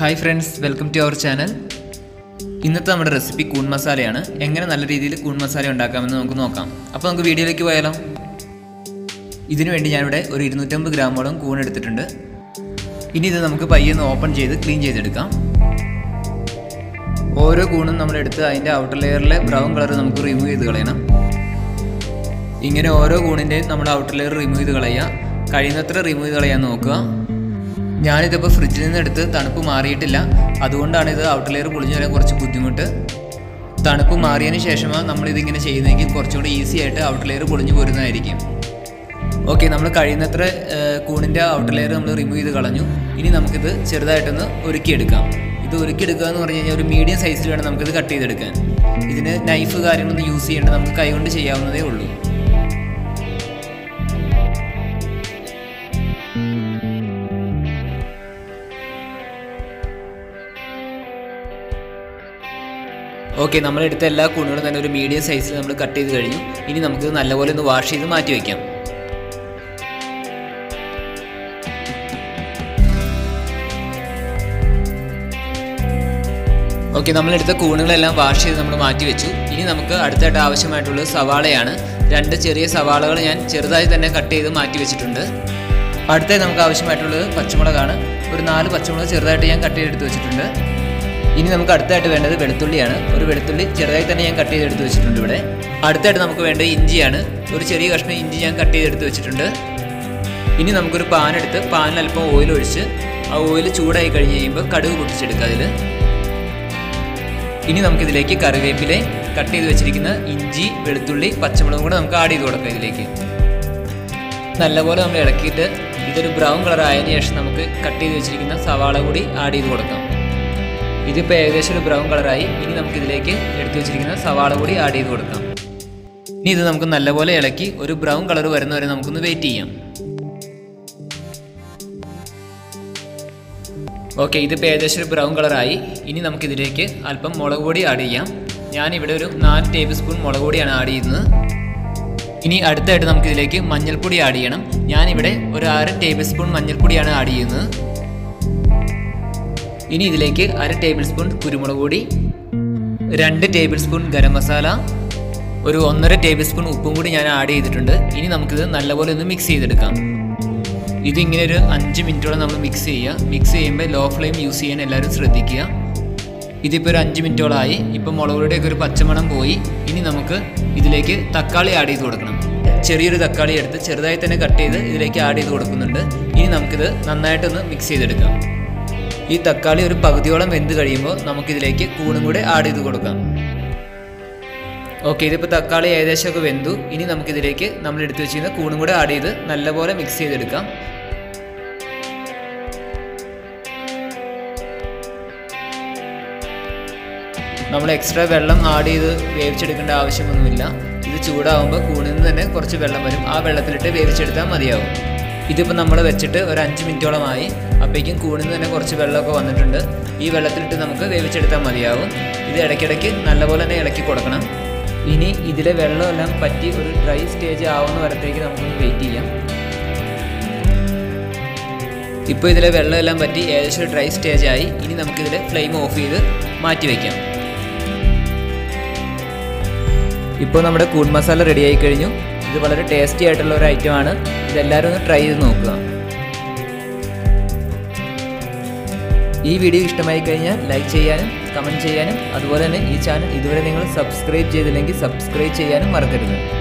hi friends welcome to our channel ഇന്നത്തെ നമ്മുടെ recipe കൂൺ മസാലയാണ് എങ്ങനെ നല്ല രീതിയിൽ കൂൺ മസാല ഉണ്ടാക്കാമെന്ന് നമുക്ക് നോക്കാം അപ്പോൾ നമുക്ക് വീഡിയോയിലേക്ക് പോയാലോ ഇതിനു വേണ്ടി ഞാനിവിടെ ഒരു ഇരുന്നൂറ്റമ്പത് ഗ്രാമോളം കൂൺ എടുത്തിട്ടുണ്ട് ഇനി ഇത് നമുക്ക് പയ്യെ ഒന്ന് ഓപ്പൺ ചെയ്ത് ക്ലീൻ ചെയ്തെടുക്കാം ഓരോ കൂണും നമ്മളെടുത്ത് അതിൻ്റെ ഔട്ടർ ലെയറിലെ ബ്രൗൺ കളർ നമുക്ക് റിമൂവ് ചെയ്ത് കളയണം ഇങ്ങനെ ഓരോ കൂണിൻ്റെയും നമ്മുടെ ഔട്ടർ ലെയർ റിമൂവ് ചെയ്ത് കളയുക കഴിയുന്നത്ര റിമൂവ് ചെയ്ത് കളയാൻ നോക്കുക ഞാനിതിപ്പോൾ ഫ്രിഡ്ജിൽ നിന്ന് എടുത്ത് തണുപ്പ് മാറിയിട്ടില്ല അതുകൊണ്ടാണ് ഇത് ഔട്ടർ ലെയർ പൊളിഞ്ഞു വരാൻ കുറച്ച് ബുദ്ധിമുട്ട് തണുപ്പ് മാറിയതിന് ശേഷമാണ് നമ്മളിതിങ്ങനെ ചെയ്യുന്നതെങ്കിൽ കുറച്ചുകൂടി ഈസി ആയിട്ട് ഔട്ടർ ലെയർ പൊളിഞ്ഞു പോരുന്നതായിരിക്കും ഓക്കെ നമ്മൾ കഴിയുന്നത്ര കൂണിൻ്റെ ഔട്ടർ ലെയർ നമ്മൾ റിമൂവ് ചെയ്ത് കളഞ്ഞു ഇനി നമുക്കിത് ചെറുതായിട്ടൊന്ന് ഒരുക്കിയെടുക്കാം ഇത് ഒരുക്കിയെടുക്കുക എന്ന് പറഞ്ഞു കഴിഞ്ഞാൽ ഒരു മീഡിയം സൈസിൽ വേണം നമുക്കിത് കട്ട് ചെയ്തെടുക്കാൻ ഇതിന് നൈഫ് കാര്യങ്ങളൊന്നും യൂസ് ചെയ്യേണ്ട നമുക്ക് കൈകൊണ്ട് ചെയ്യാവുന്നതേ ഉള്ളൂ ഓക്കെ നമ്മളെടുത്ത എല്ലാ കൂണുകളും തന്നെ ഒരു മീഡിയം സൈസിൽ നമ്മൾ കട്ട് ചെയ്ത് കഴിഞ്ഞു ഇനി നമുക്ക് നല്ലപോലെ ഒന്ന് വാഷ് ചെയ്ത് മാറ്റി വയ്ക്കാം ഓക്കെ നമ്മളെടുത്ത കൂണുകളെല്ലാം വാഷ് ചെയ്ത് നമ്മൾ മാറ്റി വെച്ചു ഇനി നമുക്ക് അടുത്തായിട്ട് ആവശ്യമായിട്ടുള്ളത് സവാളയാണ് രണ്ട് ചെറിയ സവാളകൾ ഞാൻ ചെറുതായി തന്നെ കട്ട് ചെയ്ത് മാറ്റി വെച്ചിട്ടുണ്ട് അടുത്തായി നമുക്ക് ആവശ്യമായിട്ടുള്ളത് പച്ചമുളകാണ് ഒരു നാല് പച്ചമുളക് ചെറുതായിട്ട് ഞാൻ കട്ട് ചെയ്തെടുത്ത് വെച്ചിട്ടുണ്ട് ഇനി നമുക്ക് അടുത്തായിട്ട് വേണ്ടത് വെളുത്തുള്ളിയാണ് ഒരു വെളുത്തുള്ളി ചെറുതായി തന്നെ ഞാൻ കട്ട് ചെയ്തെടുത്ത് വെച്ചിട്ടുണ്ട് ഇവിടെ അടുത്തായിട്ട് നമുക്ക് വേണ്ടത് ഇഞ്ചിയാണ് ഒരു ചെറിയ കഷ്ണം ഇഞ്ചി ഞാൻ കട്ട് ചെയ്തെടുത്ത് വെച്ചിട്ടുണ്ട് ഇനി നമുക്കൊരു പാൻ എടുത്ത് പാനിൽ അല്പം ഓയിൽ ഒഴിച്ച് ആ ഓയിൽ ചൂടായി കഴിഞ്ഞ് കഴിയുമ്പോൾ കടുക് പൊട്ടിച്ചെടുക്കുക അതിൽ ഇനി നമുക്കിതിലേക്ക് കറിവേപ്പിലെ കട്ട് ചെയ്ത് വെച്ചിരിക്കുന്ന ഇഞ്ചി വെളുത്തുള്ളി പച്ചമുളകും കൂടെ നമുക്ക് ആഡ് ചെയ്ത് കൊടുക്കാം ഇതിലേക്ക് നല്ലപോലെ നമ്മൾ ഇളക്കിയിട്ട് ഇതൊരു ബ്രൗൺ കളർ ആയതിനു ശേഷം നമുക്ക് കട്ട് ചെയ്ത് വെച്ചിരിക്കുന്ന സവാള കൂടി ആഡ് ചെയ്ത് കൊടുക്കാം ഇതിപ്പോൾ ഏകദേശം ഒരു ബ്രൗൺ കളറായി ഇനി നമുക്ക് ഇതിലേക്ക് എടുത്തു വെച്ചിരിക്കുന്ന സവാള കൂടി ആഡ് ചെയ്ത് കൊടുക്കാം ഇനി ഇത് നമുക്ക് നല്ലപോലെ ഇളക്കി ഒരു ബ്രൗൺ കളർ വരുന്നവരെ നമുക്കൊന്ന് വെയിറ്റ് ചെയ്യാം ഓക്കെ ഇതിപ്പോൾ ഏകദേശം ഒരു ബ്രൗൺ കളറായി ഇനി നമുക്കിതിലേക്ക് അല്പം മുളക് പൊടി ആഡ് ചെയ്യാം ഞാനിവിടെ ഒരു നാല് ടേബിൾ സ്പൂൺ മുളക് പൊടിയാണ് ആഡ് ചെയ്യുന്നത് ഇനി അടുത്തായിട്ട് നമുക്കിതിലേക്ക് മഞ്ഞൾപ്പൊടി ആഡ് ചെയ്യണം ഞാനിവിടെ ഒരു അര ടേബിൾ സ്പൂൺ മഞ്ഞൾപ്പൊടിയാണ് ആഡ് ചെയ്യുന്നത് ഇനി ഇതിലേക്ക് അര ടേബിൾ സ്പൂൺ കുരുമുളക് പൊടി രണ്ട് ടേബിൾ സ്പൂൺ ഗരം മസാല ഒരു ഒന്നര ടേബിൾ സ്പൂൺ ഉപ്പും കൂടി ഞാൻ ആഡ് ചെയ്തിട്ടുണ്ട് ഇനി നമുക്കിത് നല്ലപോലെ ഒന്ന് മിക്സ് ചെയ്തെടുക്കാം ഇതിങ്ങനെ ഒരു അഞ്ച് മിനിറ്റോളം നമ്മൾ മിക്സ് ചെയ്യുക മിക്സ് ചെയ്യുമ്പോൾ ലോ ഫ്ലെയിം യൂസ് ചെയ്യാൻ എല്ലാവരും ശ്രദ്ധിക്കുക ഇതിപ്പോൾ ഒരു അഞ്ച് മിനിറ്റോളമായി ഇപ്പോൾ മുളക് പൊടിയൊക്കെ ഒരു പച്ചമണം പോയി ഇനി നമുക്ക് ഇതിലേക്ക് തക്കാളി ആഡ് ചെയ്ത് കൊടുക്കണം ചെറിയൊരു തക്കാളി എടുത്ത് ചെറുതായി തന്നെ കട്ട് ചെയ്ത് ഇതിലേക്ക് ആഡ് ചെയ്ത് കൊടുക്കുന്നുണ്ട് ഇനി നമുക്കിത് നന്നായിട്ടൊന്ന് മിക്സ് ചെയ്തെടുക്കാം ഈ തക്കാളി ഒരു പകുതിയോളം വെന്ത് കഴിയുമ്പോൾ നമുക്കിതിലേക്ക് കൂണും കൂടെ ആഡ് ചെയ്ത് കൊടുക്കാം ഓക്കെ ഇതിപ്പോൾ തക്കാളി ഏകദേശമൊക്കെ വെന്തു ഇനി നമുക്കിതിലേക്ക് നമ്മൾ എടുത്തു വെച്ചിരുന്ന കൂണും കൂടെ ആഡ് ചെയ്ത് നല്ലപോലെ മിക്സ് ചെയ്തെടുക്കാം നമ്മൾ എക്സ്ട്രാ വെള്ളം ആഡ് ചെയ്ത് വേവിച്ചെടുക്കേണ്ട ആവശ്യമൊന്നുമില്ല ഇത് ചൂടാകുമ്പോൾ കൂണിൽ നിന്ന് തന്നെ കുറച്ച് വെള്ളം വരും ആ വെള്ളത്തിലിട്ട് വേവിച്ചെടുത്താൽ മതിയാവും ഇതിപ്പോൾ നമ്മൾ വെച്ചിട്ട് ഒരു അഞ്ച് മിനിറ്റോളമായി അപ്പോഴേക്കും കൂണിൽ നിന്ന് തന്നെ കുറച്ച് വെള്ളമൊക്കെ വന്നിട്ടുണ്ട് ഈ വെള്ളത്തിലിട്ട് നമുക്ക് വേവിച്ചെടുത്താൽ മതിയാവും ഇത് ഇടയ്ക്കിടയ്ക്ക് നല്ലപോലെ തന്നെ ഇളക്കി കൊടുക്കണം ഇനി ഇതിലെ വെള്ളമെല്ലാം പറ്റി ഒരു ഡ്രൈ സ്റ്റേജ് ആവുന്ന വരത്തേക്ക് നമുക്കൊന്ന് വെയിറ്റ് ചെയ്യാം ഇപ്പോൾ ഇതിലെ വെള്ളമെല്ലാം പറ്റി ഏകദേശം ഡ്രൈ സ്റ്റേജ് ആയി ഇനി നമുക്കിതിൽ ഫ്ലെയിം ഓഫ് ചെയ്ത് മാറ്റി വയ്ക്കാം ഇപ്പോൾ നമ്മുടെ കൂൺ മസാല റെഡി ആയി കഴിഞ്ഞു ഇത് വളരെ ടേസ്റ്റി ആയിട്ടുള്ള ഒരു ഐറ്റമാണ് ഇതെല്ലാവരും ഒന്ന് ട്രൈ ചെയ്ത് നോക്കുക ഈ വീഡിയോ ഇഷ്ടമായി കഴിഞ്ഞാൽ ലൈക്ക് ചെയ്യാനും കമൻറ്റ് ചെയ്യാനും അതുപോലെ തന്നെ ഈ ചാനൽ ഇതുവരെ നിങ്ങൾ സബ്സ്ക്രൈബ് ചെയ്തില്ലെങ്കിൽ സബ്സ്ക്രൈബ് ചെയ്യാനും മറക്കരുത്